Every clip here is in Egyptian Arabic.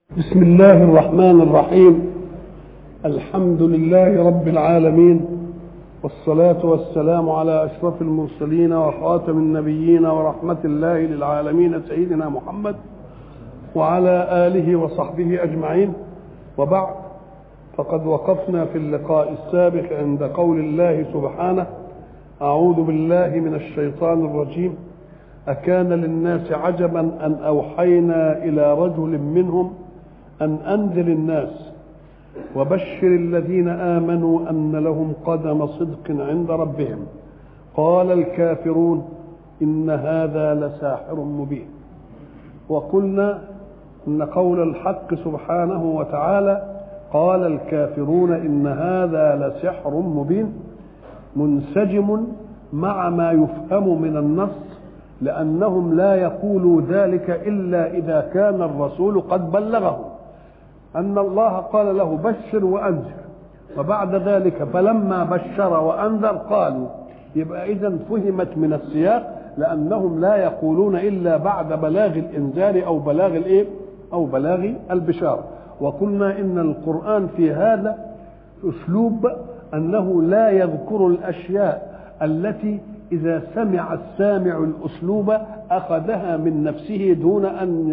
بسم الله الرحمن الرحيم الحمد لله رب العالمين والصلاة والسلام على أشرف المرسلين وخاتم النبيين ورحمة الله للعالمين سيدنا محمد وعلى آله وصحبه أجمعين وبعد فقد وقفنا في اللقاء السابق عند قول الله سبحانه أعوذ بالله من الشيطان الرجيم أكان للناس عجبا أن أوحينا إلى رجل منهم أن أنذر الناس وبشر الذين آمنوا أن لهم قدم صدق عند ربهم قال الكافرون إن هذا لساحر مبين وقلنا إن قول الحق سبحانه وتعالى قال الكافرون إن هذا لسحر مبين منسجم مع ما يفهم من النص لأنهم لا يقولوا ذلك إلا إذا كان الرسول قد بلغهم أن الله قال له بشر وأنذر وبعد ذلك فلما بشر وأنذر قالوا يبقى إذا فهمت من السياق لأنهم لا يقولون إلا بعد بلاغ الإنذار أو بلاغ الإيه؟ أو بلاغ البشارة وقلنا إن القرآن في هذا أسلوب أنه لا يذكر الأشياء التي إذا سمع السامع الأسلوب أخذها من نفسه دون أن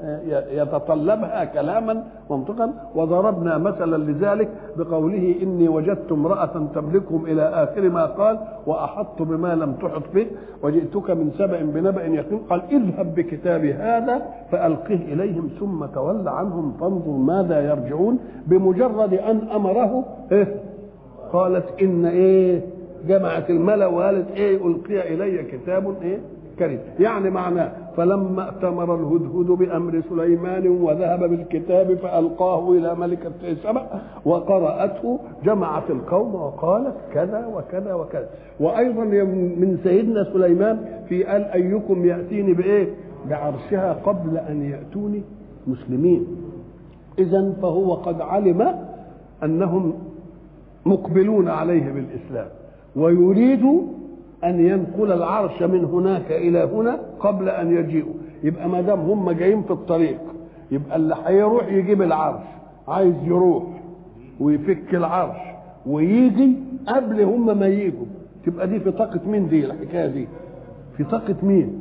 يتطلبها كلاما منطقا وضربنا مثلا لذلك بقوله إني وجدت امرأة تملكهم إلى آخر ما قال وأحط بما لم تحط به وجئتك من سبأ بنبأ يقين قال اذهب بكتابي هذا فألقه إليهم ثم تول عنهم فانظر ماذا يرجعون بمجرد أن أمره إيه قالت إن إيه جمعت الملا وقالت ايه القي الي كتاب ايه كريم يعني معناه فلما ائتمر الهدهد بامر سليمان وذهب بالكتاب فالقاه الى ملكه سبع وقراته جمعت القوم وقالت كذا وكذا وكذا وايضا من سيدنا سليمان في قال ايكم ياتيني بايه بعرشها قبل ان ياتوني مسلمين اذا فهو قد علم انهم مقبلون عليه بالاسلام ويريد أن ينقل العرش من هناك إلى هنا قبل أن يجيئوا يبقى ما دام هم جايين في الطريق يبقى اللي هيروح يجيب العرش عايز يروح ويفك العرش ويجي قبل هم ما يجوا تبقى دي في طاقة مين دي الحكاية دي في طاقة مين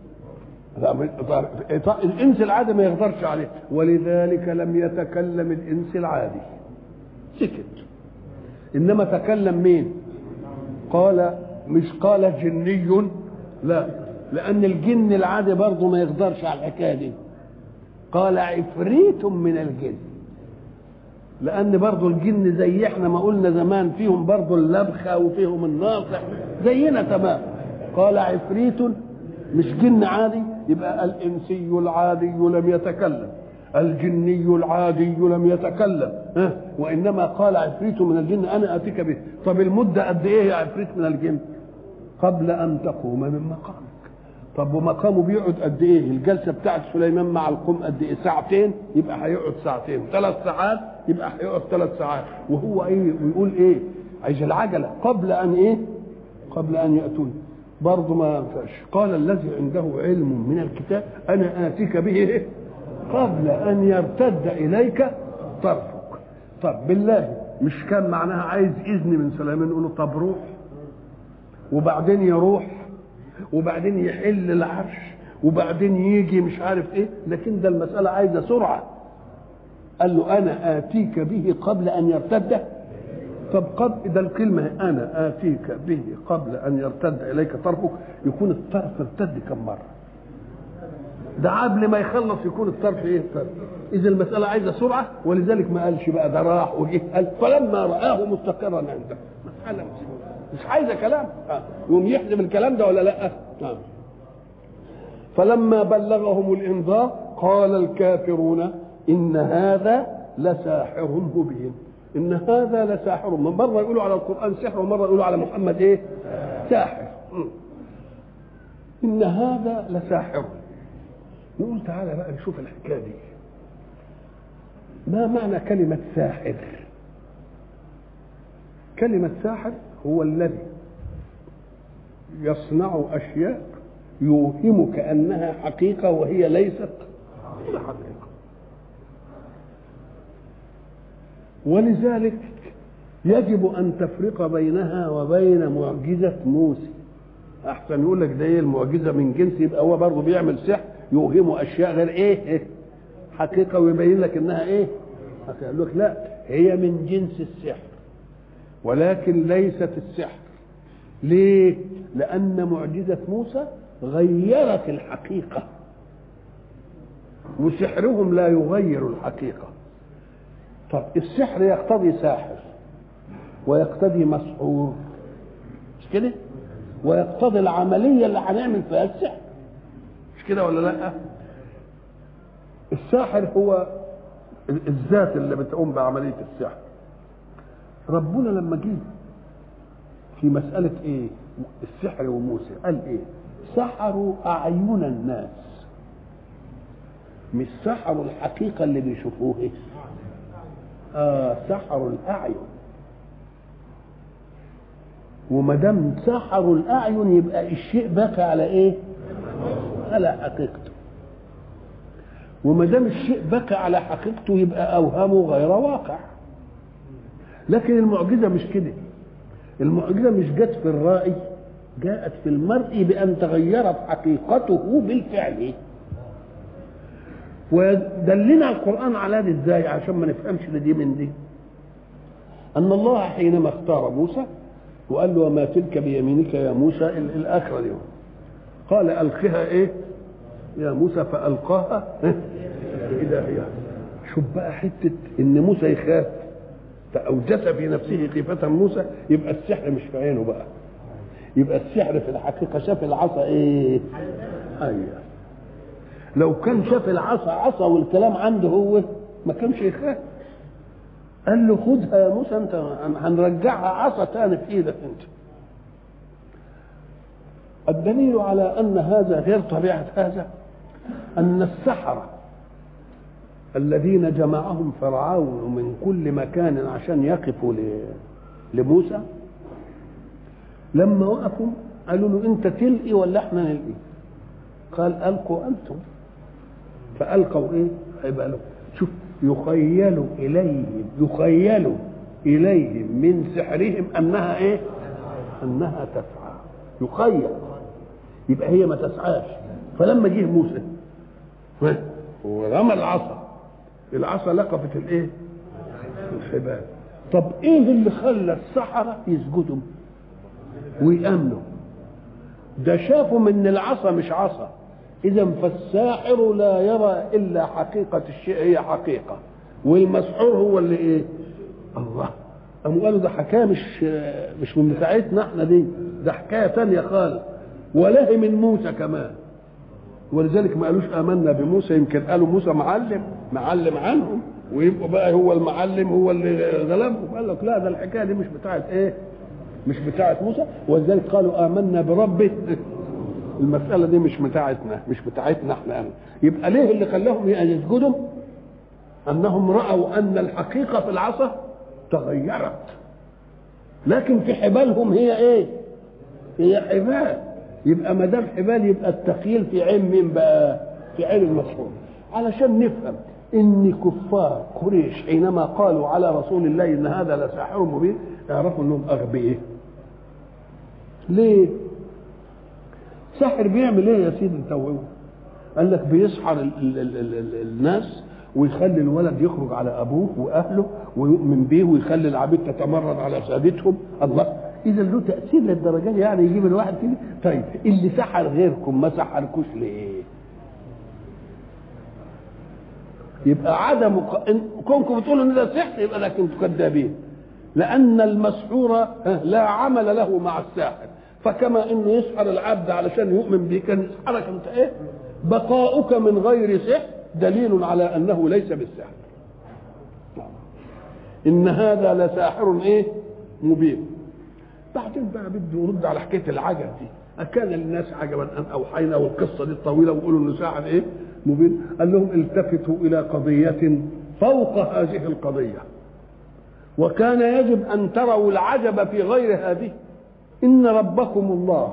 الإنس العادي ما يقدرش عليه ولذلك لم يتكلم الإنس العادي سكت إنما تكلم مين قال مش قال جني لا لان الجن العادي برضه ما يقدرش على الحكايه دي قال عفريت من الجن لان برضه الجن زي احنا ما قلنا زمان فيهم برضه اللبخه وفيهم الناصح زينا تمام قال عفريت مش جن عادي يبقى الانسي العادي لم يتكلم الجني العادي لم يتكلم ها وانما قال عفريت من الجن انا اتيك به طب المده قد ايه يا عفريت من الجن قبل ان تقوم من مقامك طب ومقامه بيقعد قد ايه الجلسه بتاعت سليمان مع القوم قد ايه ساعتين يبقى هيقعد ساعتين ثلاث ساعات يبقى هيقعد ثلاث ساعات وهو ايه ويقول ايه عايز العجله قبل ان ايه قبل ان ياتوني برضه ما فيش قال الذي عنده علم من الكتاب انا اتيك به إيه؟ قبل ان يرتد اليك طرفك طب بالله مش كان معناها عايز اذن من سليمان يقول له طب روح وبعدين يروح وبعدين يحل العرش وبعدين يجي مش عارف ايه لكن ده المساله عايزه سرعه قال له انا اتيك به قبل ان يرتد طب قبل ده الكلمه انا اتيك به قبل ان يرتد اليك طرفك يكون الطرف ارتد كم مره ده قبل ما يخلص يكون الطرف ايه الطرف اذا المساله عايزه سرعه ولذلك ما قالش بقى ده راح وجه قال فلما راه مستقرا عنده مساله مش عايزه كلام آه. يقوم يحزم الكلام ده ولا لا آه. فلما بلغهم الانذار قال الكافرون ان هذا لساحر مبين ان هذا لساحر مره يقولوا على القران سحر ومره يقولوا على محمد ايه ساحر ان هذا لساحر نقول تعالى بقى نشوف الحكايه دي ما معنى كلمه ساحر كلمه ساحر هو الذي يصنع اشياء يوهم كانها حقيقه وهي ليست حقيقه ولذلك يجب ان تفرق بينها وبين معجزه موسى احسن يقول لك ده ايه المعجزه من جنس يبقى هو برضه بيعمل سحر يوهمه اشياء غير ايه حقيقه ويبين لك انها ايه يقول لك لا هي من جنس السحر ولكن ليست السحر ليه لان معجزه موسى غيرت الحقيقه وسحرهم لا يغير الحقيقه طب السحر يقتضي ساحر ويقتضي مسحور مش كده ويقتضي العملية اللي هنعمل فيها السحر مش كده ولا لا الساحر هو الذات اللي بتقوم بعملية السحر ربنا لما جه في مسألة ايه السحر وموسى قال ايه سحروا أعين الناس مش سحروا الحقيقة اللي بيشوفوها آه سحروا الأعين وما دام سحروا الاعين يبقى الشيء بقى على ايه؟ على حقيقته. وما دام الشيء بقى على حقيقته يبقى اوهامه غير واقع. لكن المعجزه مش كده. المعجزه مش جت في الرأي جاءت في المرء بأن تغيرت حقيقته بالفعل. ودلنا القرآن على ده ازاي عشان ما نفهمش دي من دي. أن الله حينما اختار موسى وقال له وما تلك بيمينك يا موسى الاخره دي قال القها ايه يا موسى فالقاها اذا هي شوف بقى حته ان موسى يخاف فاوجس في نفسه خيفه موسى يبقى السحر مش في عينه بقى يبقى السحر في الحقيقه شاف العصا ايه ايوه لو كان شاف العصا عصا والكلام عنده هو ما كانش يخاف قال له خدها يا موسى انت هنرجعها عصا تاني في ايدك انت الدليل على ان هذا غير طبيعه هذا ان السحره الذين جمعهم فرعون من كل مكان عشان يقفوا لموسى لما وقفوا قالوا له انت تلقي ولا احنا نلقي قال القوا انتم فالقوا ايه هيبقى له شوف يخيل إليهم يخيل إليهم من سحرهم أنها إيه؟ أنها تسعى يخيل يبقى هي ما تسعاش فلما جه موسى ورمى العصا العصا لقفت الايه؟ الحبال طب ايه اللي خلى السحرة يسجدوا ويأمنوا ده شافوا من العصا مش عصا إذا فالساحر لا يرى إلا حقيقة الشيء هي حقيقة والمسحور هو اللي إيه؟ الله قاموا قالوا ده حكاية مش مش من بتاعتنا احنا دي ده حكاية تانية خالص وله من موسى كمان ولذلك ما قالوش آمنا بموسى يمكن قالوا موسى معلم معلم عنهم ويبقوا بقى هو المعلم هو اللي غلبهم قال لك لا ده الحكاية دي مش بتاعت إيه؟ مش بتاعت موسى ولذلك قالوا آمنا بربه المسألة دي مش بتاعتنا مش بتاعتنا احنا أنا. يبقى ليه اللي خلاهم يسجدوا؟ أنهم رأوا أن الحقيقة في العصا تغيرت لكن في حبالهم هي إيه؟ هي حبال يبقى ما دام حبال يبقى التخيل في عين مين بقى؟ في عين المسحور علشان نفهم ان كفار قريش حينما قالوا على رسول الله ان هذا لساحر مبين يعرفوا انهم اغبياء ليه؟ ساحر بيعمل ايه يا سيدي انت وهو قال لك بيسحر ال ال ال ال ال الناس ويخلي الولد يخرج على ابوه واهله ويؤمن به ويخلي العبيد تتمرد على سادتهم الله اذا له تاثير للدرجه دي يعني يجيب الواحد كده طيب اللي سحر غيركم ما سحركوش ليه؟ يبقى عدم كونكم بتقولوا ان ده سحر يبقى لكن انتم كذابين لان المسحور لا عمل له مع الساحر فكما انه يسحر العبد علشان يؤمن به كان يسحرك انت ايه بقاؤك من غير سحر دليل على انه ليس بالسحر ان هذا لساحر ايه مبين بعدين بقى بده يرد على حكايه العجب دي أكان للناس عجبا أن أوحينا والقصة دي الطويلة ويقولوا إنه ساحر إيه؟ مبين قال لهم التفتوا إلى قضية فوق هذه القضية وكان يجب أن تروا العجب في غير هذه إن ربكم الله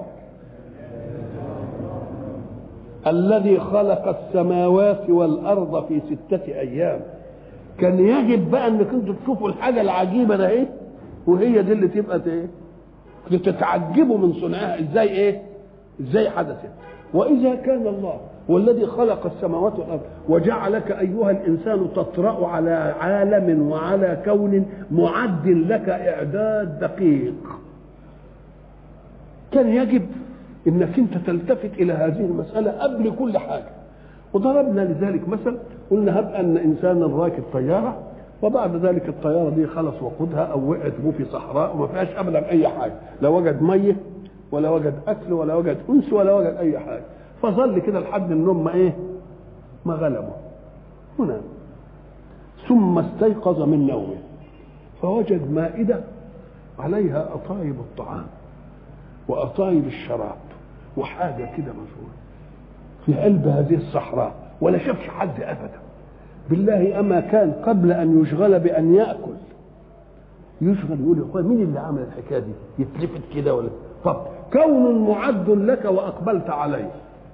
الذي خلق السماوات والأرض في ستة أيام كان يجب بقى انك انتوا تشوفوا الحاجه العجيبه ده ايه وهي دي اللي تبقى ايه تتعجبوا من صنعها ازاي ايه ازاي حدثت واذا كان الله والذي خلق السماوات والارض وجعلك ايها الانسان تطرا على عالم وعلى كون معد لك اعداد دقيق كان يجب انك انت تلتفت الى هذه المساله قبل كل حاجه وضربنا لذلك مثل قلنا هب ان انسانا راكب طياره وبعد ذلك الطياره دي خلص وقودها او وقعت مو في صحراء وما فيهاش ابدا اي حاجه لا وجد ميه ولا وجد اكل ولا وجد انس ولا وجد اي حاجه فظل كده لحد النوم ما ايه ما غلبه هنا ثم استيقظ من نومه فوجد مائده عليها اطايب الطعام واطايب الشراب وحاجه كده مشهوره في قلب هذه الصحراء ولا شافش حد ابدا بالله اما كان قبل ان يشغل بان ياكل يشغل يقول يا اخويا مين اللي عمل الحكايه دي يتلفت كده ولا طب كون معد لك واقبلت عليه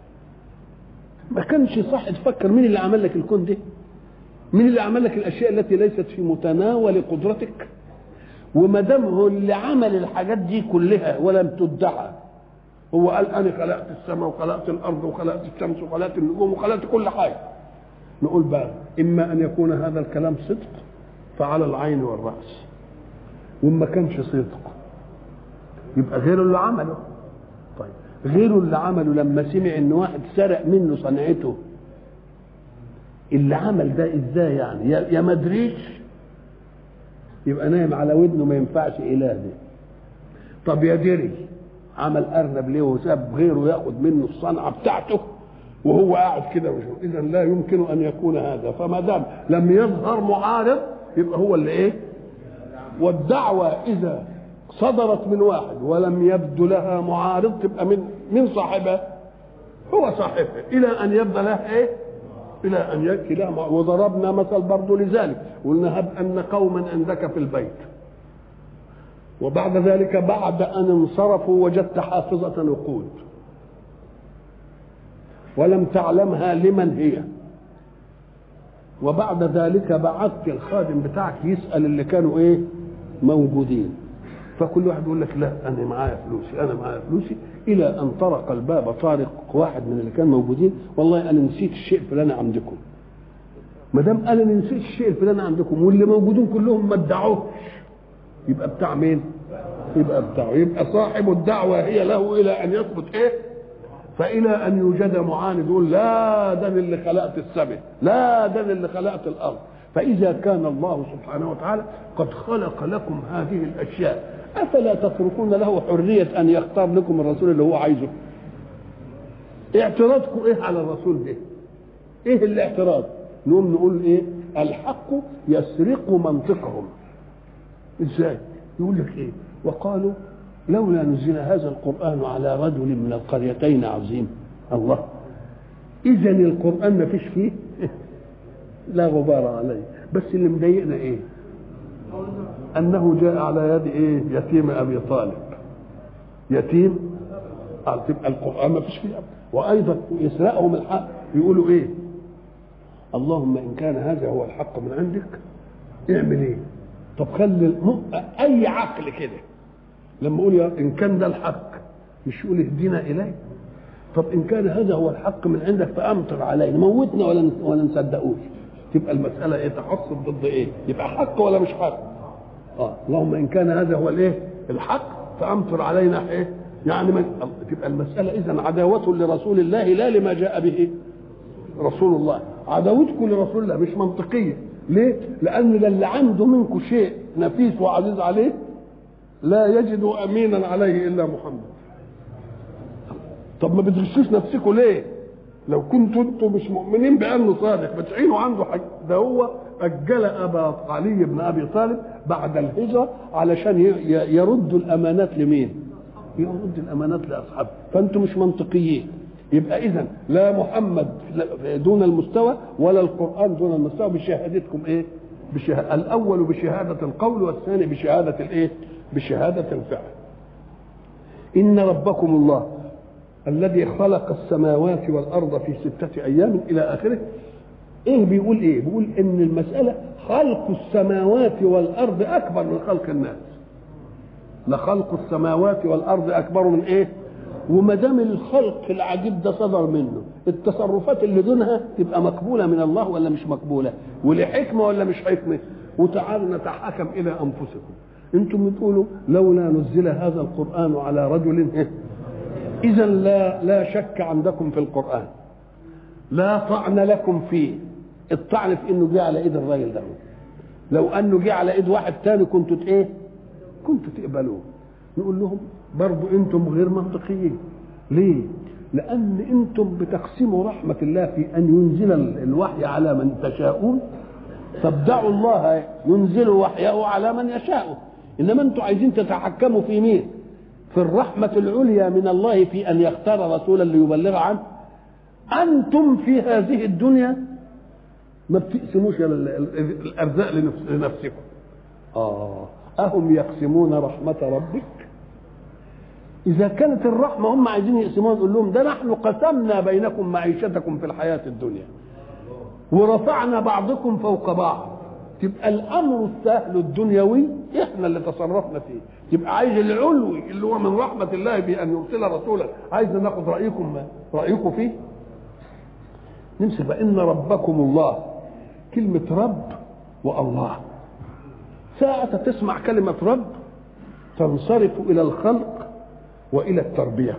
ما كانش صح تفكر مين اللي عمل لك الكون ده مين اللي عمل لك الاشياء التي ليست في متناول قدرتك وما دام هو اللي عمل الحاجات دي كلها ولم تدعى هو قال انا خلقت السماء وخلقت الارض وخلقت الشمس وخلقت النجوم وخلقت كل حاجه نقول بقى اما ان يكون هذا الكلام صدق فعلى العين والراس وما كانش صدق يبقى غيره اللي عمله طيب غيره اللي عمله لما سمع ان واحد سرق منه صنعته اللي عمل ده ازاي يعني يا يا ما ادريش يبقى نايم على ودنه ما ينفعش اله ده طب يا دري عمل ارنب ليه وساب غيره ياخد منه الصنعه بتاعته وهو قاعد كده مش اذا لا يمكن ان يكون هذا فما دام لم يظهر معارض يبقى هو اللي ايه والدعوه اذا صدرت من واحد ولم يبدو لها معارض تبقى من من صاحبها هو صاحبها الى ان يبدو لها ايه الى ان ياتي لها معارض. وضربنا مثل برضه لذلك قلنا هب ان قوما عندك في البيت وبعد ذلك بعد ان انصرفوا وجدت حافظه نقود ولم تعلمها لمن هي وبعد ذلك بعثت الخادم بتاعك يسال اللي كانوا ايه موجودين فكل واحد يقول لك لا انا معايا فلوسي انا معايا فلوسي الى ان طرق الباب طارق واحد من اللي كانوا موجودين والله انا نسيت الشيء الفلاني عندكم ما دام انا نسيت الشيء الفلاني عندكم واللي موجودين كلهم ما ادعوش يبقى بتاع مين؟ يبقى بتاعه يبقى صاحب الدعوه هي له الى ان يثبت ايه؟ فإلى أن يوجد معاند يقول لا ده اللي خلقت السماء لا ده اللي خلقت الأرض فإذا كان الله سبحانه وتعالى قد خلق لكم هذه الأشياء أفلا تتركون له حرية أن يختار لكم الرسول اللي هو عايزه اعتراضكم إيه على الرسول ده إيه الاعتراض نقوم نقول إيه الحق يسرق منطقهم إزاي يقول لك إيه وقالوا لولا نزل هذا القرآن على رجل من القريتين عظيم الله إذا القرآن ما فيش فيه لا غبار عليه بس اللي مضايقنا إيه أنه جاء على يد إيه يتيم أبي طالب يتيم تبقى القرآن ما فيش فيه وأيضا يسرقهم الحق يقولوا إيه اللهم إن كان هذا هو الحق من عندك اعمل إيه طب خلي أي عقل كده لما اقول ان كان ده الحق مش يقول اهدنا اليه طب ان كان هذا هو الحق من عندك فامطر علينا موتنا ولا ولا نصدقوش تبقى المساله ايه تحصل ضد ايه يبقى حق ولا مش حق اه اللهم ان كان هذا هو الايه الحق فامطر علينا ايه يعني من تبقى المساله اذا عداوه لرسول الله لا لما جاء به رسول الله عداوتكم لرسول الله مش منطقيه ليه لان اللي عنده منكم شيء نفيس وعزيز عليه لا يجد امينا عليه الا محمد طب ما بتغشوش نفسكم ليه لو كنتوا انتم مش مؤمنين بانه صادق بتعينوا عنده حاجة ده هو اجل ابا علي بن ابي طالب بعد الهجره علشان يرد الامانات لمين يرد الامانات لاصحابه فانتم مش منطقيين يبقى اذا لا محمد دون المستوى ولا القران دون المستوى بشهادتكم ايه بشه... الاول بشهاده القول والثاني بشهاده الايه بشهادة الفعل إن ربكم الله الذي خلق السماوات والأرض في ستة أيام إلى آخره ايه بيقول ايه بيقول ان المساله خلق السماوات والارض اكبر من خلق الناس لخلق السماوات والارض اكبر من ايه وما دام الخلق العجيب ده صدر منه التصرفات اللي دونها تبقى مقبوله من الله ولا مش مقبوله ولحكمه ولا مش حكمه وتعالوا نتحاكم الى انفسكم انتم بتقولوا لولا نزل هذا القران على رجل اذا لا لا شك عندكم في القران لا طعن لكم فيه الطعن في انه جه على ايد الراجل ده لو انه جه على ايد واحد تاني كنتوا ايه كنتوا تقبلوه نقول لهم برضو انتم غير منطقيين ليه لان انتم بتقسموا رحمه الله في ان ينزل الوحي على من تشاءون فابدعوا الله ينزل وحيه على من يشاء انما انتم عايزين تتحكموا في مين في الرحمه العليا من الله في ان يختار رسولا ليبلغ عنه انتم في هذه الدنيا ما بتقسموش الارزاق لنفسكم اه اهم يقسمون رحمه ربك اذا كانت الرحمه هم عايزين يقسموها نقول لهم ده نحن قسمنا بينكم معيشتكم في الحياه الدنيا ورفعنا بعضكم فوق بعض تبقى الامر السهل الدنيوي احنا اللي تصرفنا فيه يبقى عايز العلوي اللي هو من رحمه الله بان يرسل رسولا عايز ناخد رايكم ما رايكم فيه نمسك بقى ان ربكم الله كلمه رب والله ساعة تسمع كلمة رب تنصرف إلى الخلق وإلى التربية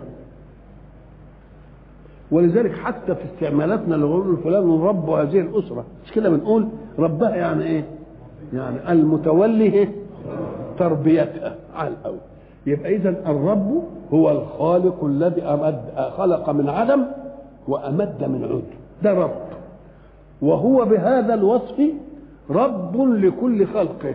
ولذلك حتى في استعمالاتنا لغير فلان رب هذه الأسرة مش كده بنقول ربها يعني إيه؟ يعني المتولي تربيتها على الأول يبقى إذا الرب هو الخالق الذي أمد خلق من عدم وأمد من عود ده رب وهو بهذا الوصف رب لكل خلقه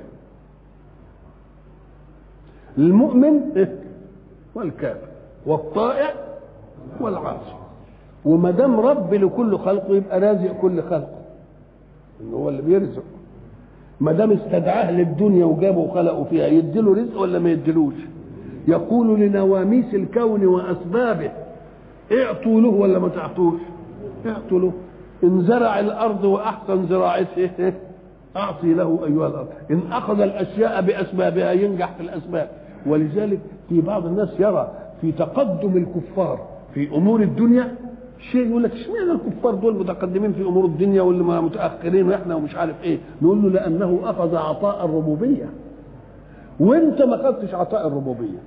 المؤمن والكافر والطائع والعاصي وما دام رب لكل خلقه يبقى رازق كل خلقه ان هو اللي بيرزق ما دام استدعاه للدنيا وجابه وخلقه فيها يديله رزق ولا ما يديلوش يقول لنواميس الكون واسبابه اعطوا له ولا ما تعطوش اعطوا له ان زرع الارض واحسن زراعته اعطي له ايها الارض ان اخذ الاشياء باسبابها ينجح في الاسباب ولذلك في بعض الناس يرى في تقدم الكفار في امور الدنيا شيء يقول لك اشمعنى الكفار دول متقدمين في امور الدنيا واللي متاخرين واحنا ومش عارف ايه نقول له لانه اخذ عطاء الربوبيه وانت ما اخذتش عطاء الربوبيه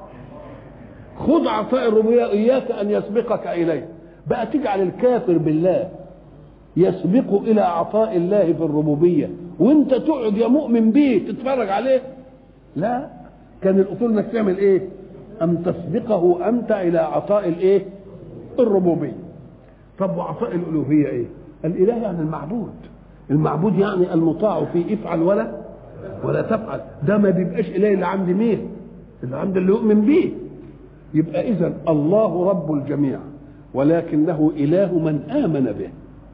خذ عطاء الربوبيه اياك ان يسبقك اليه بقى تجعل الكافر بالله يسبق الى عطاء الله في الربوبيه وانت تقعد يا مؤمن به تتفرج عليه لا كان الاصول انك تعمل ايه ان تسبقه انت الى عطاء الايه الربوبيه طب وعطاء الالوهيه ايه الاله يعني المعبود المعبود يعني المطاع في افعل ولا ولا تفعل ده ما بيبقاش اله اللي عند مين اللي عند اللي يؤمن به يبقى اذا الله رب الجميع ولكنه اله من امن به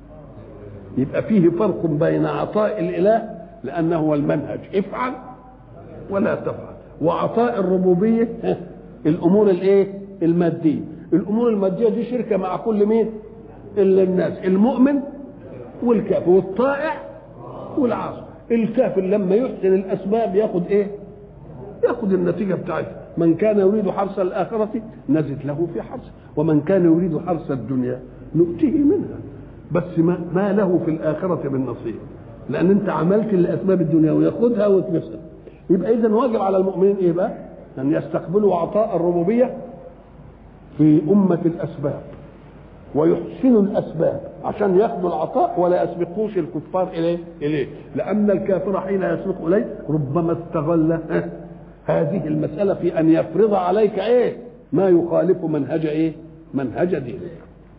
يبقى فيه فرق بين عطاء الاله لانه هو المنهج افعل ولا تفعل وعطاء الربوبيه الامور الايه الماديه الامور الماديه دي شركه مع كل مين الا الناس المؤمن والكافر والطائع والعاصي الكافر لما يحسن الاسباب ياخد ايه ياخد النتيجه بتاعتها من كان يريد حرث الاخره نزد له في حرثه ومن كان يريد حرث الدنيا نؤتيه منها بس ما, ما له في الآخرة من نصيب لأن أنت عملت لأسباب الدنيا وياخدها وتنفسها يبقى إذا واجب على المؤمنين إيه بقى؟ أن يستقبلوا عطاء الربوبية في أمة الأسباب ويحسنوا الأسباب عشان ياخدوا العطاء ولا يسبقوش الكفار إليه إليه لأن الكافر حين يسبق إليه ربما استغل هذه المسألة في أن يفرض عليك إيه؟ ما يخالف منهج إيه؟ منهج دينك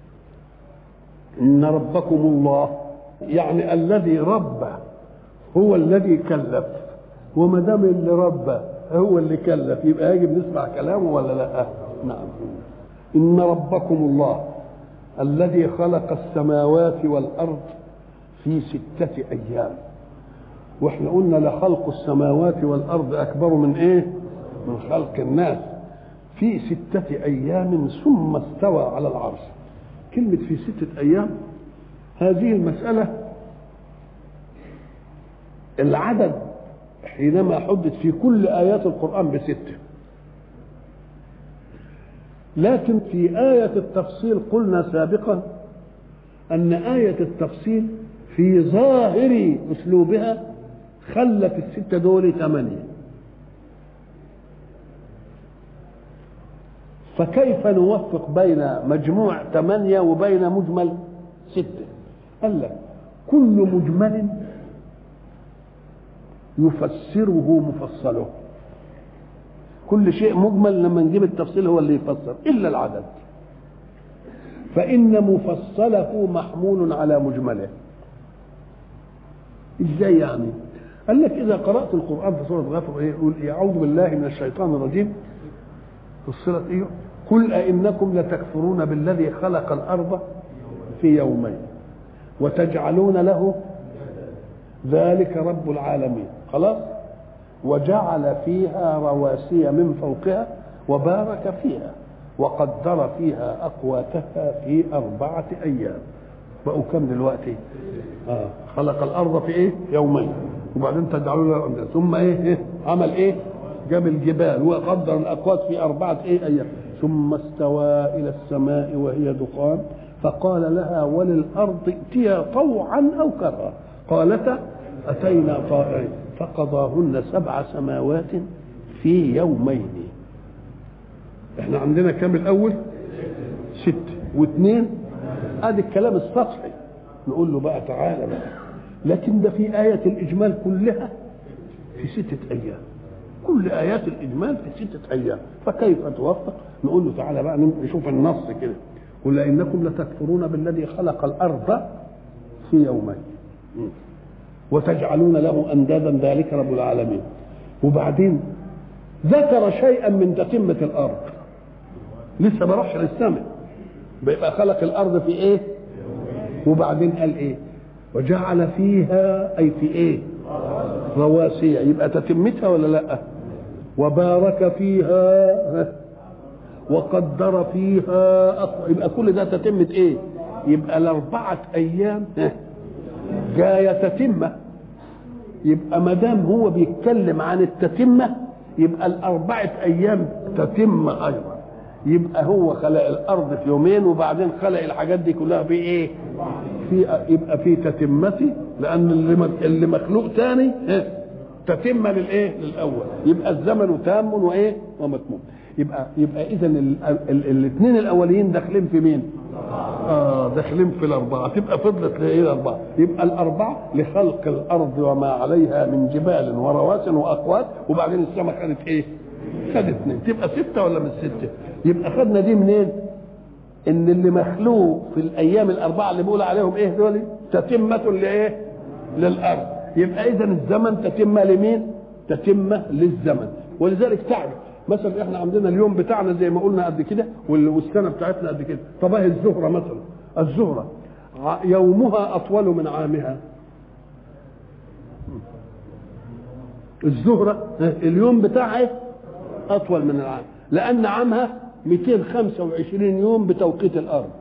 ان ربكم الله يعني الذي ربى هو الذي كلف وما دام اللي ربى هو اللي كلف يبقى يجب نسمع كلامه ولا لا نعم ان ربكم الله الذي خلق السماوات والارض في سته ايام واحنا قلنا لخلق السماوات والارض اكبر من ايه من خلق الناس في سته ايام ثم استوى على العرش كلمة في ستة أيام هذه المسألة العدد حينما حدث في كل آيات القرآن بستة لكن في آية التفصيل قلنا سابقا أن آية التفصيل في ظاهر أسلوبها خلت الستة دول ثمانية فكيف نوفق بين مجموع ثمانية وبين مجمل ستة قال لك كل مجمل يفسره مفصله كل شيء مجمل لما نجيب التفصيل هو اللي يفسر إلا العدد فإن مفصله محمول على مجمله ازاي يعني قال لك اذا قرات القران في سوره غافر ايه يقول اعوذ بالله من الشيطان الرجيم فصلت ايه قل ائنكم لتكفرون بالذي خلق الارض في يومين وتجعلون له ذلك رب العالمين خلاص وجعل فيها رواسي من فوقها وبارك فيها وقدر فيها اقواتها في اربعه ايام بقوا كم دلوقتي آه. خلق الارض في ايه يومين وبعدين تجعلوا له أمداد. ثم ايه, إيه؟ عمل ايه جاب الجبال وقدر الاقوات في اربعه ايه ايام ثم استوى الى السماء وهي دخان فقال لها وللارض ائتيا طوعا او كرها قالتا اتينا طائعين فقضاهن سبع سماوات في يومين احنا عندنا كام الاول ست واثنين ادي الكلام السطحي نقول له بقى تعالى بقى لكن ده في آية الإجمال كلها في ستة أيام كل آيات الإجمال في ستة أيام فكيف توفق نقول له تعالى بقى نشوف النص كده قل إنكم لتكفرون بالذي خلق الأرض في يومين وتجعلون له أندادا ذلك رب العالمين وبعدين ذكر شيئا من تتمة الأرض لسه ما راحش للسماء بيبقى خلق الارض في ايه وبعدين قال ايه وجعل فيها اي في ايه رواسي يبقى تتمتها ولا لا وبارك فيها وقدر فيها يبقى كل ده تتمة ايه يبقى الاربعة ايام جاية تتمة يبقى ما دام هو بيتكلم عن التتمة يبقى الأربعة أيام تتم أيضا يبقى هو خلق الارض في يومين وبعدين خلق الحاجات دي كلها في ايه في يبقى في تتمتي لان اللي اللي مخلوق تاني تتمه للايه للاول يبقى الزمن تام وايه ومتموم يبقى يبقى اذا الاثنين الاولين داخلين في مين اه داخلين في الاربعه تبقى فضلت ايه الاربعه يبقى الاربعه لخلق الارض وما عليها من جبال ورواس واقوات وبعدين السماء خدت ايه خد اثنين تبقى ستة ولا مش ستة يبقى خدنا دي منين ان اللي مخلوق في الايام الاربعة اللي بيقول عليهم ايه دول تتمة لايه للارض يبقى اذا الزمن تتمة لمين تتمة للزمن ولذلك تعرف مثلا احنا عندنا اليوم بتاعنا زي ما قلنا قد كده والسنة بتاعتنا قد كده طب اهي الزهرة مثلا الزهرة يومها اطول من عامها الزهرة اليوم بتاعها اطول من العام لان عامها 225 يوم بتوقيت الارض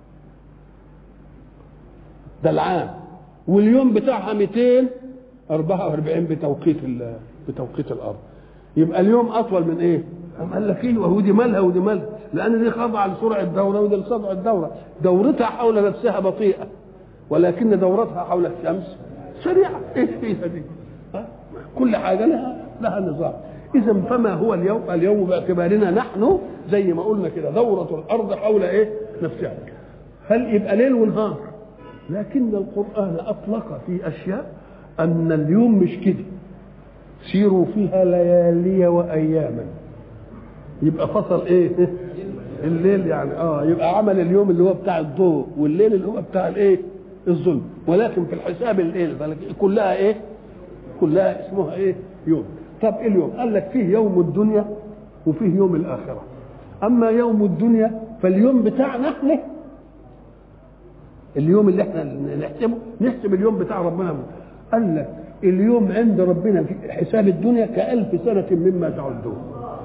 ده العام واليوم بتاعها 244 بتوقيت بتوقيت الارض يبقى اليوم اطول من ايه قال لك ايه وهو دي مالها ودي مالها لان دي خاضعه لسرعه الدوره ودي لسرعه الدوره دورتها حول نفسها بطيئه ولكن دورتها حول الشمس سريعه ايش فيها دي كل حاجه لها لها نظام اذا فما هو اليوم اليوم باعتبارنا نحن زي ما قلنا كده دوره الارض حول ايه نفسها هل يبقى ليل ونهار لكن القران اطلق في اشياء ان اليوم مش كده سيروا فيها ليالي واياما يبقى فصل ايه الليل يعني اه يبقى عمل اليوم اللي هو بتاع الضوء والليل اللي هو بتاع الايه الظلم ولكن في الحساب الليل كلها ايه كلها اسمها ايه يوم طب إيه اليوم قال لك فيه يوم الدنيا وفيه يوم الآخرة أما يوم الدنيا فاليوم بتاعنا احنا اليوم اللي احنا نحسبه نحسب اليوم بتاع ربنا قال لك اليوم عند ربنا في حساب الدنيا كألف سنة مما تعدون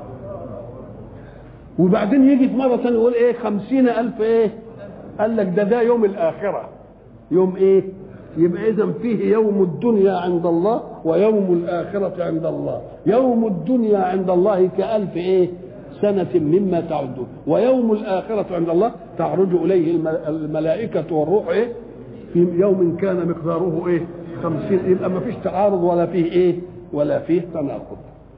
وبعدين يجي في مرة ثانية يقول ايه خمسين ألف ايه قال لك ده ده يوم الآخرة يوم ايه يبقى اذا فيه يوم الدنيا عند الله ويوم الاخره عند الله يوم الدنيا عند الله كالف ايه سنة مما تعدون ويوم الآخرة عند الله تعرج إليه الملائكة والروح إيه في يوم كان مقداره إيه خمسين يبقى ما فيش تعارض ولا فيه إيه ولا فيه تناقض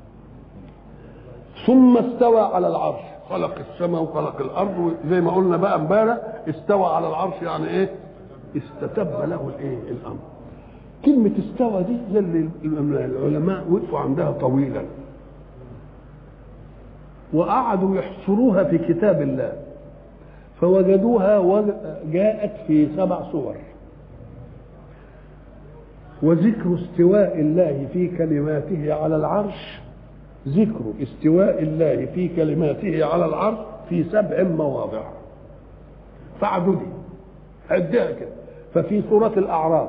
ثم استوى على العرش خلق السماء وخلق الارض زي ما قلنا بقى امبارح استوى على العرش يعني ايه استتب له الايه الامر كلمة استوى دي زي اللي العلماء وقفوا عندها طويلا وقعدوا يحصروها في كتاب الله فوجدوها جاءت في سبع صور وذكر استواء الله في كلماته على العرش ذكر استواء الله في كلماته على العرش في سبع مواضع فاعددي عدها كده ففي سورة الأعراف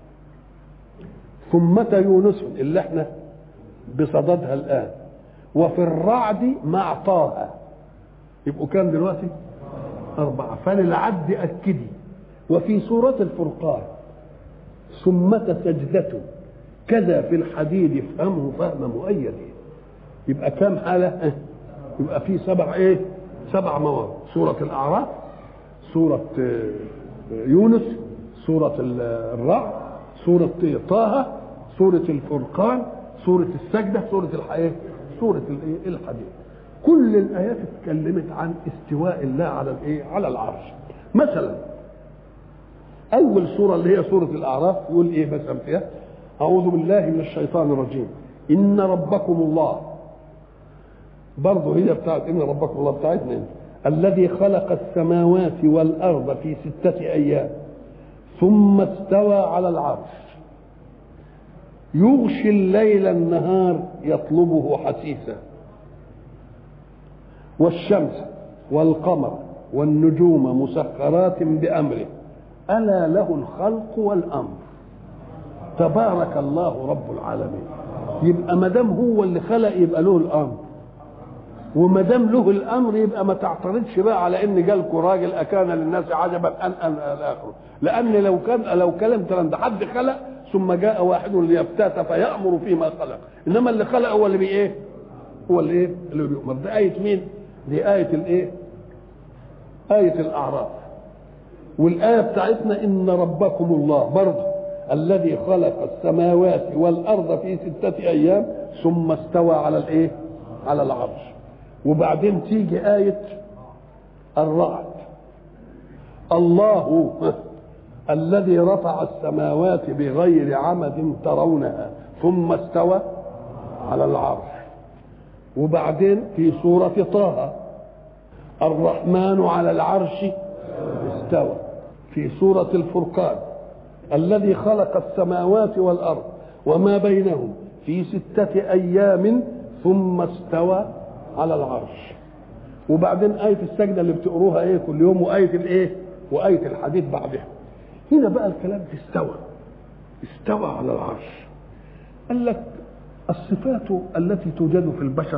ثمة يونس اللي احنا بصددها الآن وفي الرعد مع طه يبقوا كام دلوقتي؟ أربعة فللعد أكدي وفي سورة الفرقان ثمة سجدة كذا في الحديد افهمه فهم مؤيد يبقى كام حالة؟ يبقى في سبع ايه؟ سبع مواضع سورة الأعراف سورة يونس سورة الرعد سورة طه سورة الفرقان سورة السجدة سورة الحياة سورة الحديد كل الآيات اتكلمت عن استواء الله على الايه؟ على العرش مثلا أول سورة اللي هي سورة الأعراف يقول إيه مثلا فيها؟ أعوذ بالله من الشيطان الرجيم إن ربكم الله برضه هي بتاعت إن ربكم الله بتاعتنا الذي خلق السماوات والأرض في ستة أيام ثم استوى على العرش يغشي الليل النهار يطلبه حثيثا والشمس والقمر والنجوم مسخرات بأمره ألا له الخلق والأمر تبارك الله رب العالمين يبقى ما دام هو اللي خلق يبقى له الأمر وما دام له الامر يبقى ما تعترضش بقى على ان جالكوا راجل اكان للناس عجبا ان ان الاخر لان لو كان لو كلام كلام ده حد خلق ثم جاء واحد ليفتات فيامر فيما خلق انما اللي خلق هو اللي بي ايه هو اللي ايه اللي بيؤمر دي ايه مين دي ايه الايه ايه الاعراف والايه بتاعتنا ان ربكم الله برضه الذي خلق السماوات والارض في سته ايام ثم استوى على الايه على العرش وبعدين تيجي آية الرعد الله الذي رفع السماوات بغير عمد ترونها ثم استوى على العرش وبعدين في سورة طه الرحمن على العرش استوى في سورة الفرقان الذي خلق السماوات والأرض وما بينهم في ستة أيام ثم استوى على العرش وبعدين آية السجدة اللي بتقروها إيه كل يوم وآية الإيه وآية الحديث بعدها هنا بقى الكلام في استوى استوى على العرش قال لك الصفات التي توجد في البشر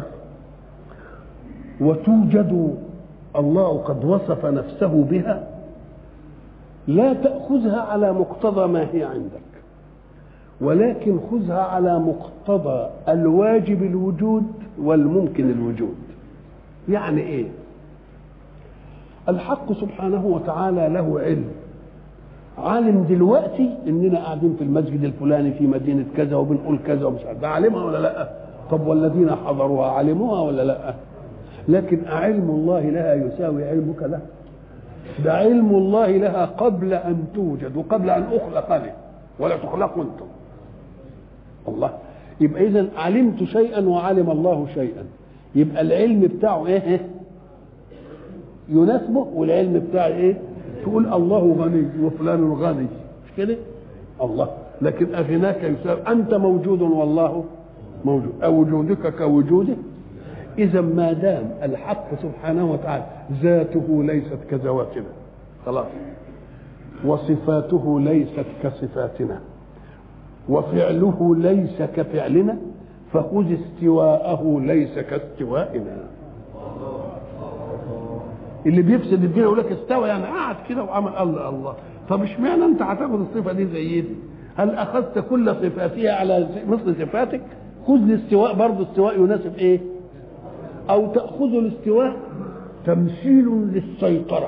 وتوجد الله قد وصف نفسه بها لا تأخذها على مقتضى ما هي عندك ولكن خذها على مقتضى الواجب الوجود والممكن الوجود يعني ايه الحق سبحانه وتعالى له علم عالم دلوقتي اننا قاعدين في المسجد الفلاني في مدينه كذا وبنقول كذا ومش عارف ده عالمها ولا لا طب والذين حضروها علموها ولا لا لكن أعلم الله لها يساوي علمك لها ده علم الله لها قبل أن توجد وقبل أن أخلق له ولا تخلقوا أنتم الله يبقى إذا علمت شيئا وعلم الله شيئا يبقى العلم بتاعه إيه يناسبه والعلم بتاعه إيه تقول الله غني وفلان غني مش كده الله لكن أغناك يساوي أنت موجود والله موجود أو وجودك كوجوده إذا ما دام الحق سبحانه وتعالى ذاته ليست كذواتنا خلاص وصفاته ليست كصفاتنا وفعله ليس كفعلنا فخذ استواءه ليس كاستوائنا اللي بيفسد الدنيا يقول لك استوى يعني قعد كده وعمل الله الله طب اشمعنى انت هتاخد الصفه دي زي دي هل اخذت كل صفاتها على مثل صفاتك خذ الاستواء برضه استواء يناسب ايه او تاخذ الاستواء تمثيل للسيطره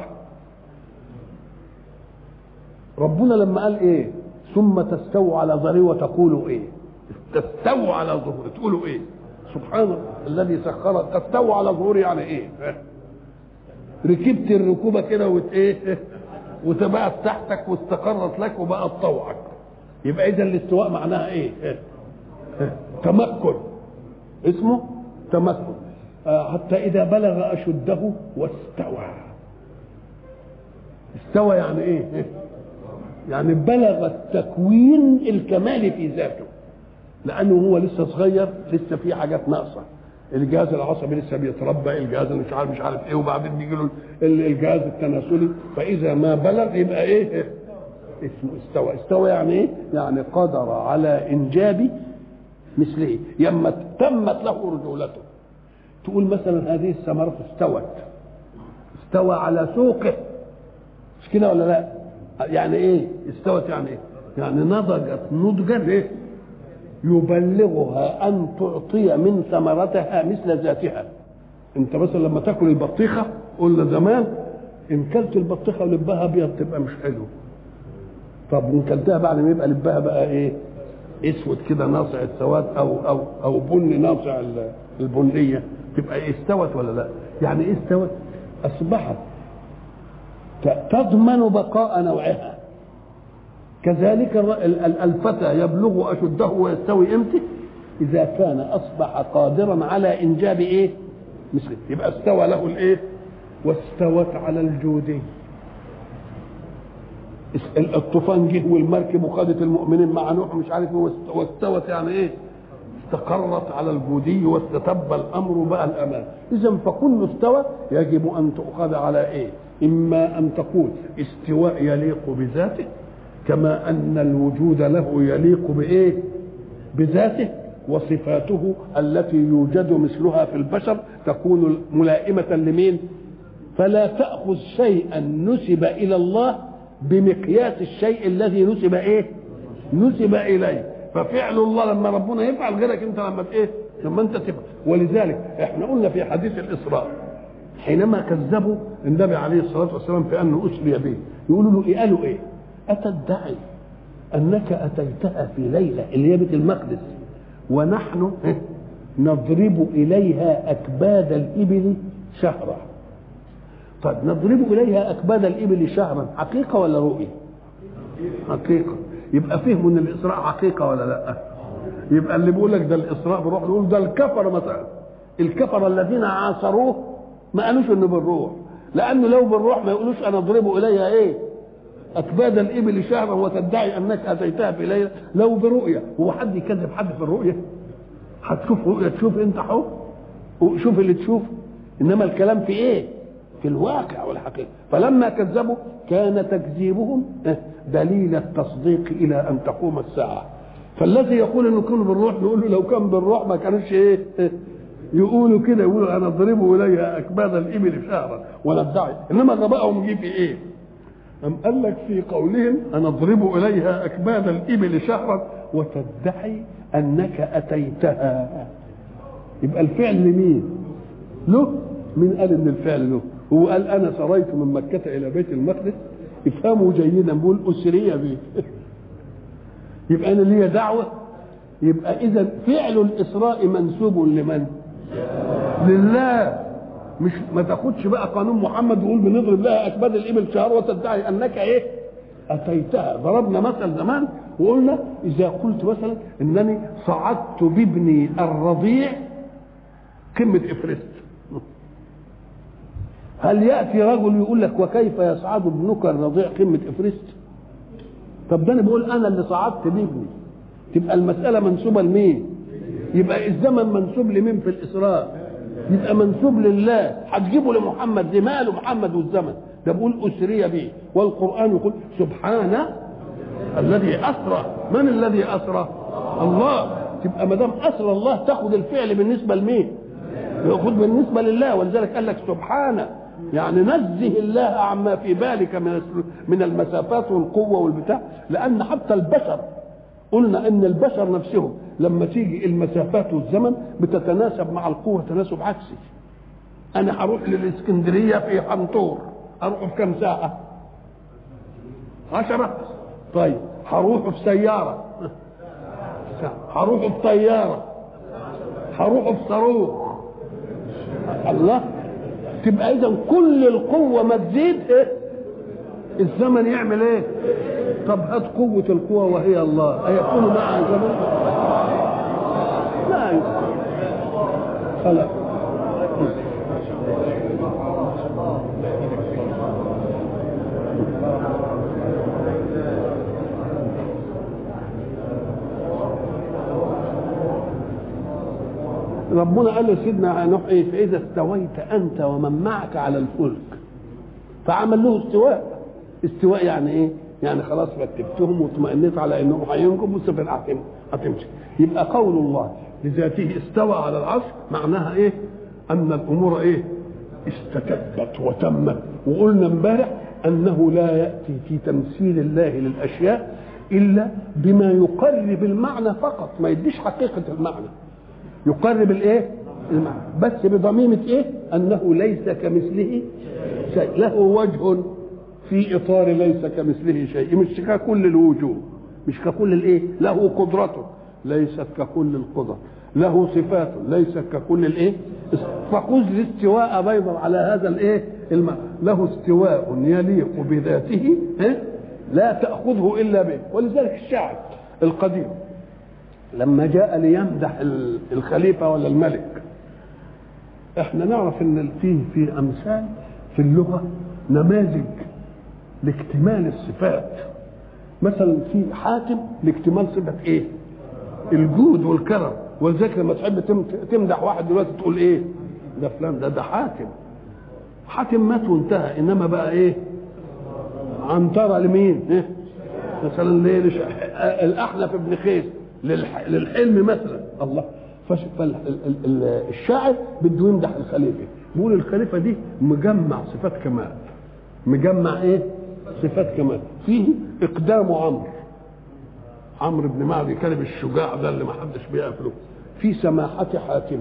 ربنا لما قال ايه ثم تستووا على ظهره وتقولوا ايه تستووا على ظهوره تقولوا ايه سبحان الذي سخر تستووا على ظهوره يعني ايه ركبت الركوبه كده وت ايه وتبقت تحتك واستقرت لك وبقت طوعك يبقى اذا الاستواء معناها ايه تمكن اسمه تمكن حتى اذا بلغ اشده واستوى استوى يعني ايه يعني بلغ التكوين الكمالي في ذاته لانه هو لسه صغير لسه في حاجات ناقصه الجهاز العصبي لسه بيتربى الجهاز مش عارف مش عارف ايه وبعدين يجي له الجهاز التناسلي فاذا ما بلغ يبقى ايه اسمه استوى استوى يعني ايه يعني قدر على انجاب مثله يما تمت له رجولته تقول مثلا هذه الثمرة استوت استوى على سوقه مش كده ولا لا يعني ايه استوت يعني ايه يعني نضجت نضجا ايه يبلغها ان تعطي من ثمرتها مثل ذاتها انت مثلا لما تاكل البطيخه قلنا زمان ان كلت البطيخه ولبها ابيض تبقى مش حلو طب وان كلتها بعد ما يبقى لبها بقى ايه اسود كده ناصع السواد او او او بني ناصع البنيه تبقى إيه استوت ولا لا يعني ايه استوت اصبحت تضمن بقاء نوعها كذلك الفتى يبلغ اشده ويستوي امتى اذا كان اصبح قادرا على انجاب ايه مثل يبقى استوى له الايه واستوت على الجودي الطوفان جه والمركب وخدت المؤمنين مع نوح مش عارف ايه واستوت يعني ايه استقرت على الجودي واستتب الامر بقى الامان اذا فكل استوى يجب ان تؤخذ على ايه اما ان تقول استواء يليق بذاته كما ان الوجود له يليق بايه بذاته وصفاته التي يوجد مثلها في البشر تكون ملائمه لمين فلا تاخذ شيئا نسب الى الله بمقياس الشيء الذي نسب ايه نسب اليه ففعل الله لما ربنا يفعل غيرك انت لما ايه لما انت تفعل ولذلك احنا قلنا في حديث الاسراء حينما كذبوا النبي عليه الصلاه والسلام في انه اسري به يقولوا له ايه قالوا ايه اتدعي انك اتيتها في ليله اللي هي بيت المقدس ونحن نضرب اليها اكباد الابل شهرا طيب نضرب اليها اكباد الابل شهرا حقيقه ولا رؤيه حقيقه يبقى فهم ان الاسراء حقيقه ولا لا يبقى اللي بيقول لك ده الاسراء بالروح يقول ده الكفر مثلا الكفر الذين عاصروه ما قالوش انه بالروح لانه لو بالروح ما يقولوش انا اضرب اليها ايه اكباد الابل شهرا وتدعي انك اتيتها في ليله لو برؤيه هو حد يكذب حد في الرؤيه هتشوف رؤيه تشوف انت حب شوف اللي تشوف انما الكلام في ايه في الواقع والحقيقه فلما كذبوا كان تكذيبهم دليل التصديق الى ان تقوم الساعه فالذي يقول انه كان بالروح نقول له لو كان بالروح ما كانوش ايه يقولوا كده يقولوا انا اضرب اليها اكباد الابل شهرا وندعي انما غبائهم جه في ايه؟ أم قال لك في قولهم أنا أضرب إليها أكباد الإبل شهرا وتدعي أنك أتيتها يبقى الفعل لمين؟ له؟ مين قال إن الفعل له؟ هو قال أنا سريت من مكة إلى بيت المقدس افهموا جيدا بقول أسري به يبقى أنا ليا دعوة يبقى إذا فعل الإسراء منسوب لمن؟ لله مش ما تاخدش بقى قانون محمد ويقول بنضرب لها اكباد الابل شهر وتدعي انك ايه؟ اتيتها ضربنا مثل زمان وقلنا اذا قلت مثلا انني صعدت بابني الرضيع قمه افرست هل ياتي رجل يقول لك وكيف يصعد ابنك الرضيع قمه افرست؟ طب ده انا بقول انا اللي صعدت بابني تبقى المساله منسوبه لمين؟ يبقى الزمن منسوب لمين في الاسراء؟ يبقى منسوب لله هتجيبه لمحمد دي ماله محمد والزمن ده بيقول اسري به والقران يقول سبحان الذي اسرى من الذي اسرى الله تبقى ما دام اسرى الله تاخد الفعل بالنسبه لمين ياخد بالنسبه لله ولذلك قال لك سبحان يعني نزه الله عما في بالك من من المسافات والقوه والبتاع لان حتى البشر قلنا ان البشر نفسهم لما تيجي المسافات والزمن بتتناسب مع القوه تناسب عكسي انا هروح للاسكندريه في حنطور اروح في كم ساعه عشرة طيب هروح في سيارة هروح في طيارة هروح في صاروخ الله تبقى اذا كل القوة ما تزيد ايه الزمن يعمل ايه طب هات قوة القوة وهي الله أيكون معها زمن لا يمكن خلاص ربنا قال لسيدنا نوح ايه فاذا استويت انت ومن معك على الفلك فعمل له استواء استواء يعني ايه يعني خلاص رتبتهم واطمئنيت على انهم هينجم والسفينه هتمشي يبقى قول الله لذاته استوى على العرش معناها ايه ان الامور ايه استتبت وتمت وقلنا امبارح انه لا ياتي في تمثيل الله للاشياء الا بما يقرب المعنى فقط ما يديش حقيقه المعنى يقرب الايه المعنى بس بضميمة ايه انه ليس كمثله شيء له وجه في اطار ليس كمثله شيء مش ككل الوجوه مش ككل الايه له قدرته ليست ككل القدر له صفات ليست ككل الايه فخذ الاستواء بيضا على هذا الايه المعنى له استواء يليق بذاته لا تاخذه الا به ولذلك الشاعر القديم لما جاء ليمدح الخليفه ولا الملك احنا نعرف ان فيه في امثال في اللغه نماذج لاكتمال الصفات مثلا في حاتم لاكتمال صفه ايه الجود والكرم ولذلك لما تحب تمدح واحد دلوقتي تقول ايه ده فلان ده ده حاتم حاتم مات وانتهى انما بقى ايه عنترة لمين إيه؟ مثلا ليه لش... الاحنف ابن خيس للحلم مثلا الله فالشاعر بده يمدح الخليفه بيقول الخليفه دي مجمع صفات كمال مجمع ايه صفات كمال فيه اقدام عمرو عمرو بن معدي كلب الشجاع ده اللي ما حدش بيقابله في سماحة حاتم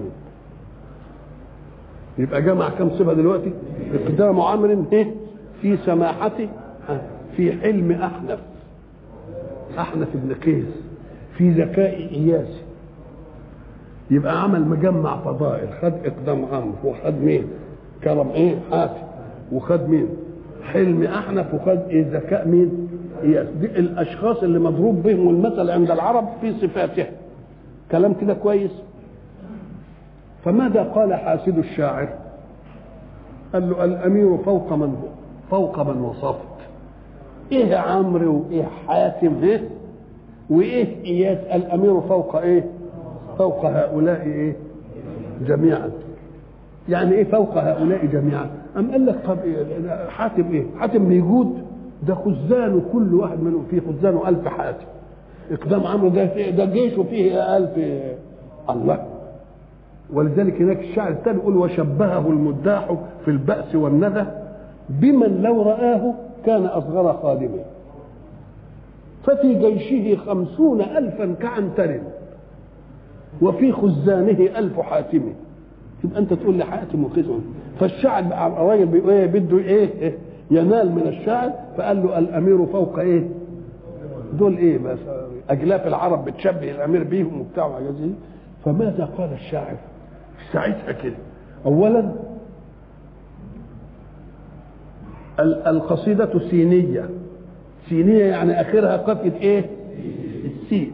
يبقى جمع كم صفة دلوقتي اقدام عمرو ايه في سماحته في حلم احنف احنف بن قيس في ذكاء اياس يبقى عمل مجمع فضائل خد اقدام عمرو وخد مين كرم ايه حاتم وخد مين حلم احنف وخد ايه ذكاء مين اياس دي الاشخاص اللي مضروب بهم المثل عند العرب في صفاتهم كلام كده كويس فماذا قال حاسد الشاعر قال له الامير فوق من فوق من وصفت ايه عمرو وايه حاتم ايه وايه اياس الامير فوق ايه فوق هؤلاء ايه جميعا يعني ايه فوق هؤلاء جميعا ام قال لك طب إيه حاتم ايه حاتم بيجود ده خزان كل واحد منهم فيه خزانه ألف حاتم اقدام عمرو ده ده جيشه فيه ألف الله ولذلك هناك الشاعر الثاني يقول وشبهه المداح في البأس والندى بمن لو رآه كان أصغر خادمه ففي جيشه خمسون ألفا كعنتر وفي خزانه ألف حاتم تبقى أنت تقول لي حاتم وخزن فالشاعر الراجل بده إيه ينال من الشاعر فقال له الأمير فوق إيه دول إيه بس أجلاف العرب بتشبه الأمير بيهم وبتاع وحاجات زي فماذا قال الشاعر ساعتها كده أولا القصيدة سينية سينية يعني آخرها قافية إيه؟ السين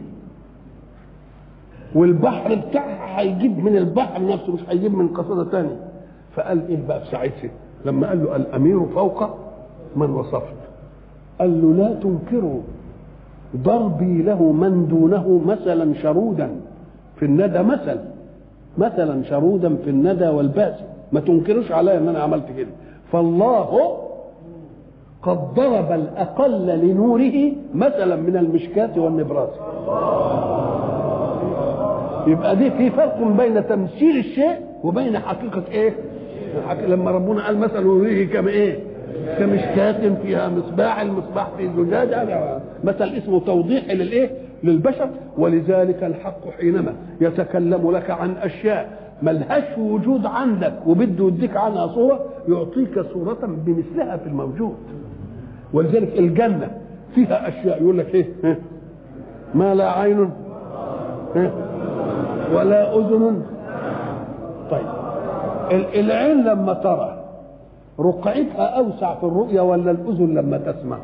والبحر بتاعها هيجيب من البحر نفسه مش هيجيب من قصيدة تانية فقال إيه بقى في ساعتها لما قال له الأمير فوق من وصفت قال له لا تنكروا ضربي له من دونه مثلا شرودا في الندى مثل مثلا شرودا في الندى والباس ما تنكروش عليا ان انا عملت كده فالله قد ضرب الاقل لنوره مثلا من المشكاة والنبراس يبقى دي في فرق بين تمثيل الشيء وبين حقيقة ايه لما ربنا قال مثل نوريه كم ايه كمشكاة فيها مصباح المصباح في زجاجة مثل اسمه توضيح للايه للبشر ولذلك الحق حينما يتكلم لك عن اشياء ملهاش وجود عندك وبده يديك عنها صورة يعطيك صورة بمثلها في الموجود ولذلك الجنة فيها أشياء يقول لك إيه ما لا عين ولا أذن طيب العين لما ترى رقعتها أوسع في الرؤية ولا الأذن لما تسمع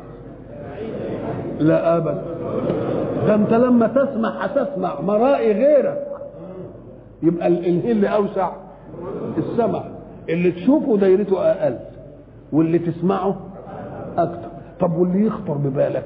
لا أبدا ده أنت لما تسمع هتسمع مرائي غيرك يبقى الايه اللي اوسع السمع اللي تشوفه دايرته اقل واللي تسمعه اكتر طب واللي يخطر ببالك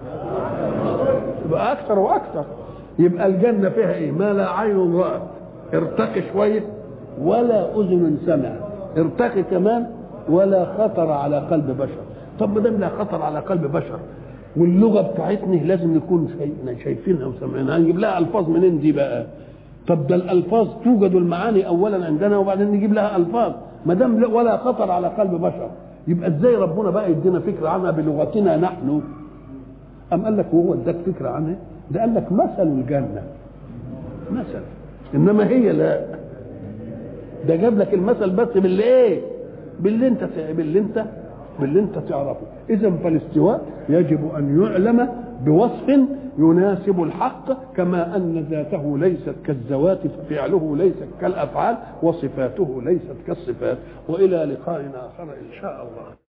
يبقى اكتر واكتر يبقى الجنه فيها ايه ما لا عين رات ارتقي شويه ولا اذن سمع ارتقي كمان ولا خطر على قلب بشر طب ما دام لا خطر على قلب بشر واللغه بتاعتنا لازم نكون شايفينها وسامعينها هنجيب لها الفاظ منين دي بقى طب ده الالفاظ توجد المعاني اولا عندنا وبعدين نجيب لها الفاظ ما دام ولا خطر على قلب بشر يبقى ازاي ربنا بقى يدينا فكره عنها بلغتنا نحن ام قال لك وهو اداك فكره عنها ده قال لك مثل الجنه مثل انما هي لا ده جاب لك المثل بس باللي ايه باللي انت باللي انت باللي انت تعرفه اذا فالاستواء يجب ان يعلم بوصف يناسب الحق كما ان ذاته ليست كالذوات ففعله ليس كالافعال وصفاته ليست كالصفات والى لقاء اخر ان شاء الله